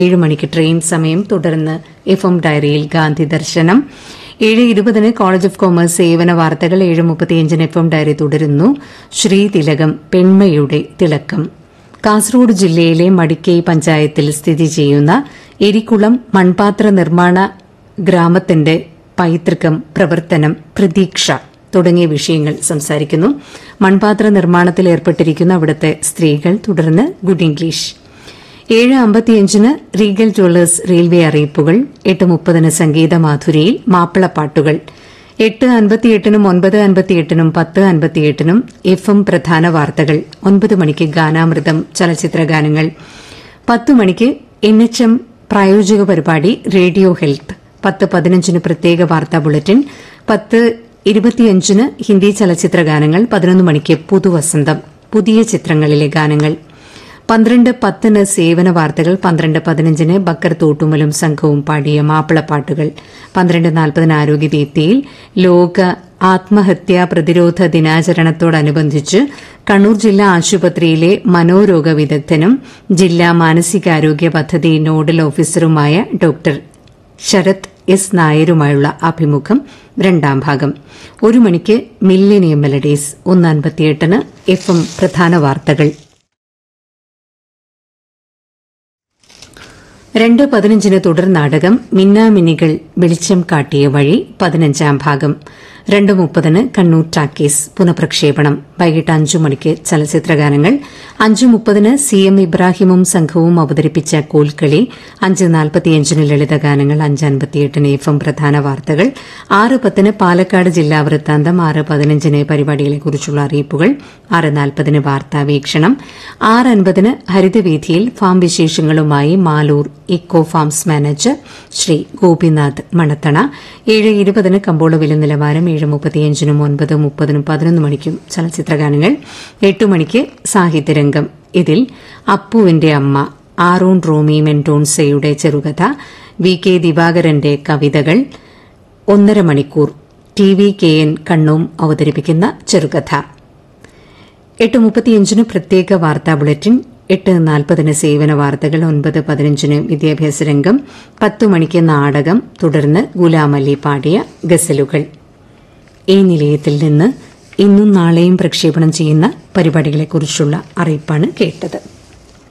ഏഴ് മണിക്ക് ട്രെയിൻ സമയം തുടർന്ന് എഫ് എം ഡയറിയിൽ ഗാന്ധി ദർശനം ഏഴ് ഇരുപതിന് കോളേജ് ഓഫ് കോമേഴ്സ് സേവന വാർത്തകൾ ഏഴ് മുപ്പത്തിയഞ്ചിന് എഫ് എം ഡയറി തുടരുന്നു ശ്രീതിലകം പെൺമയുടെ തിളക്കം കാസർഗോഡ് ജില്ലയിലെ മടിക്കൈ പഞ്ചായത്തിൽ സ്ഥിതി ചെയ്യുന്ന എരിക്കുളം മൺപാത്ര നിർമ്മാണ ഗ്രാമത്തിന്റെ പൈതൃകം പ്രവർത്തനം പ്രതീക്ഷ തുടങ്ങിയ വിഷയങ്ങൾ സംസാരിക്കുന്നു മൺപാത്ര നിർമ്മാണത്തിൽ ഏർപ്പെട്ടിരിക്കുന്ന അവിടുത്തെ സ്ത്രീകൾ തുടർന്ന് ഗുഡ് ഇംഗ്ലീഷ് ഏഴ് അമ്പത്തിയഞ്ചിന് റീഗൽ ജ്വല്ലേഴ്സ് റെയിൽവേ അറിയിപ്പുകൾ എട്ട് മുപ്പതിന് സംഗീത മാധുരിയിൽ മാപ്പിളപ്പാട്ടുകൾ എട്ട് അൻപത്തിയെട്ടിനും ഒൻപത് അൻപത്തിയെട്ടിനും പത്ത് അൻപത്തിയെട്ടിനും എഫ് എം പ്രധാന വാർത്തകൾ ഒൻപത് മണിക്ക് ഗാനാമൃതം ചലച്ചിത്ര ഗാനങ്ങൾ പത്ത് മണിക്ക് എൻ എച്ച് എം പ്രായോജിക പരിപാടി റേഡിയോ ഹെൽത്ത് പത്ത് പതിനഞ്ചിന് പ്രത്യേക വാർത്താ ബുള്ളറ്റിൻ പത്ത് ഇരുപത്തിയഞ്ചിന് ഹിന്ദി ചലച്ചിത്ര ഗാനങ്ങൾ പതിനൊന്ന് മണിക്ക് പുതുവസന്തം പുതിയ ചിത്രങ്ങളിലെ ഗാനങ്ങൾ പന്ത്രണ്ട് പത്തിന് സേവന വാർത്തകൾ പന്ത്രണ്ട് പതിനഞ്ചിന് ബക്കർ തോട്ടുമലും സംഘവും പാടിയ മാപ്പിളപ്പാട്ടുകൾ പന്ത്രണ്ട് നാൽപ്പതിന് ആരോഗ്യദീപ്തിയിൽ ലോക ആത്മഹത്യാ പ്രതിരോധ ദിനാചരണത്തോടനുബന്ധിച്ച് കണ്ണൂർ ജില്ലാ ആശുപത്രിയിലെ മനോരോഗ വിദഗ്ധനും ജില്ലാ മാനസികാരോഗ്യ പദ്ധതി നോഡൽ ഓഫീസറുമായ ഡോക്ടർ ശരത് എസ് നായരുമായുള്ള അഭിമുഖം രണ്ടാം ഭാഗം ഒരു മണിക്ക് മില്ലേനിയം മെലഡീസ് ഒന്ന് അൻപത്തിയെട്ടിന് എഫ് എം പ്രധാന വാർത്തകൾ രണ്ട് പതിനഞ്ചിന് തുടർ നാടകം മിന്നാമിന്നികൾ വെളിച്ചം കാട്ടിയ വഴി പതിനഞ്ചാം ഭാഗം രണ്ട് മുപ്പതിന് കണ്ണൂർ ടാക്കീസ് പുനഃപ്രക്ഷേപണം വൈകിട്ട് അഞ്ചു മണിക്ക് ചലച്ചിത്രഗാനങ്ങൾ അഞ്ചു മുപ്പതിന് സി എം ഇബ്രാഹിമും സംഘവും അവതരിപ്പിച്ച കോൽക്കളി അഞ്ച് നാൽപ്പത്തിയഞ്ചിന് ലളിതഗാനങ്ങൾ അഞ്ച് അൻപത്തിയെട്ടിന് എഫ് എം പ്രധാന വാർത്തകൾ ആറ് പത്തിന് പാലക്കാട് ജില്ലാ വൃത്താന്തം ആറ് പതിനഞ്ചിന് പരിപാടികളെക്കുറിച്ചുള്ള അറിയിപ്പുകൾ ആറ് നാൽപ്പതിന് വാർത്താ വീക്ഷണം ആറ് അൻപതിന് ഹരിതവീഥിയിൽ ഫാം വിശേഷങ്ങളുമായി Maloor eco farms manager Shri Gopinath Manathana ഏഴ് ഇരുപതിന് കമ്പോള വില നിലവാരം ഏഴ് മുപ്പത്തിയഞ്ചിനും ഒൻപത് മുപ്പതിനും പതിനൊന്ന് മണിക്കും ചലച്ചിത്രഗാനങ്ങൾ എട്ട് മണിക്ക് സാഹിത്യരംഗം ഇതിൽ അപ്പുവിന്റെ അമ്മ ആറോൺ റോമി മെൻഡോൺസയുടെ ചെറുകഥ വി കെ ദിവാകരന്റെ കവിതകൾ ഒന്നര മണിക്കൂർ ടി വി കെ എൻ കണ്ണൂം അവതരിപ്പിക്കുന്ന ചെറുകഥ എട്ട് മുപ്പത്തിയഞ്ചിന് പ്രത്യേക വാർത്താ ബുള്ളറ്റിൻ എട്ട് നാൽപ്പതിന് സേവന വാർത്തകൾ ഒൻപത് പതിനഞ്ചിന് വിദ്യാഭ്യാസ രംഗം പത്ത് മണിക്ക് നാടകം തുടർന്ന് ഗുലാമലി പാടിയ ഗസലുകൾ ഈ നിലയത്തിൽ നിന്ന് ഇന്നും നാളെയും പ്രക്ഷേപണം ചെയ്യുന്ന പരിപാടികളെക്കുറിച്ചുള്ള അറിയിപ്പാണ് കേട്ടത്